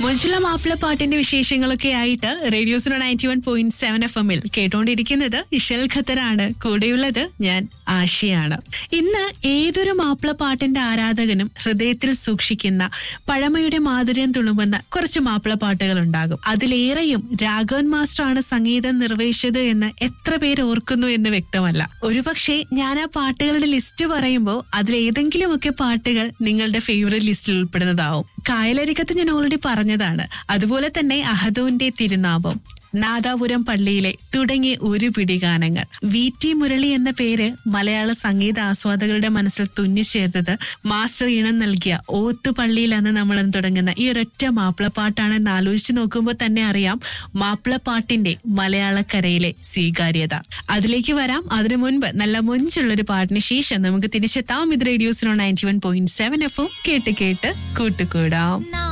മഞ്ജുള മാപ്പിള പാട്ടിന്റെ വിശേഷങ്ങളൊക്കെ ആയിട്ട് റേഡിയോസിനോ ninety one point seven F എമ്മിൽ കേട്ടോണ്ടിരിക്കുന്നത് ഇഷൽ ഖത്തറാണ് കൂടെയുള്ളത് ഞാൻ ആശയാണ് ഇന്ന് ഏതൊരു മാപ്പിള പാട്ടിന്റെ ആരാധകനും ഹൃദയത്തിൽ സൂക്ഷിക്കുന്ന പഴമയുടെ മാധുര്യം തുളുമ്പുന്ന കുറച്ച് മാപ്പിള പാട്ടുകൾ ഉണ്ടാകും അതിലേറെയും രാഘവൻ മാസ്റ്ററാണ് സംഗീതം നിർവഹിച്ചത് എന്ന് എത്ര പേര് ഓർക്കുന്നു എന്ന് വ്യക്തമല്ല ഒരുപക്ഷെ ഞാൻ ആ പാട്ടുകളുടെ ലിസ്റ്റ് പറയുമ്പോൾ അതിലേതെങ്കിലുമൊക്കെ പാട്ടുകൾ നിങ്ങളുടെ ഫേവറേറ്റ് ലിസ്റ്റിൽ ഉൾപ്പെടുന്നതാവും കായലരികത്ത് ഞാൻ ഓൾറെഡി പറഞ്ഞതാണ് അതുപോലെ തന്നെ അഹദോന്റെ തിരുനാമം നാദാപുരം പള്ളിയിലെ തുടങ്ങിയ ഒരു പിടി ഗാനങ്ങൾ വി ടി മുരളി എന്ന പേര് മലയാള സംഗീത ആസ്വാദകരുടെ മനസ്സിൽ തുന്നിച്ചേർത്തത് മാസ്റ്റർ ഈണം നൽകിയ ഓത്ത് പള്ളിയിൽ എന്ന് നമ്മൾ തുടങ്ങുന്ന ഈ ഒരൊറ്റ മാപ്പിളപ്പാട്ടാണെന്ന് ആലോചിച്ച് നോക്കുമ്പോൾ തന്നെ അറിയാം മാപ്പിളപ്പാട്ടിന്റെ മലയാളക്കരയിലെ സ്വീകാര്യത അതിലേക്ക് വരാം അതിനു മുൻപ് നല്ല മൊഞ്ചുള്ളൊരു പാട്ടിന് ശേഷം നമുക്ക് തിരിച്ചെത്താം ഇത് റേഡിയോസിനോ നയൻറ്റി വൺ പോയിന്റ് സെവൻ എഫും കേട്ട് കേട്ട് കൂട്ടുകൂടാം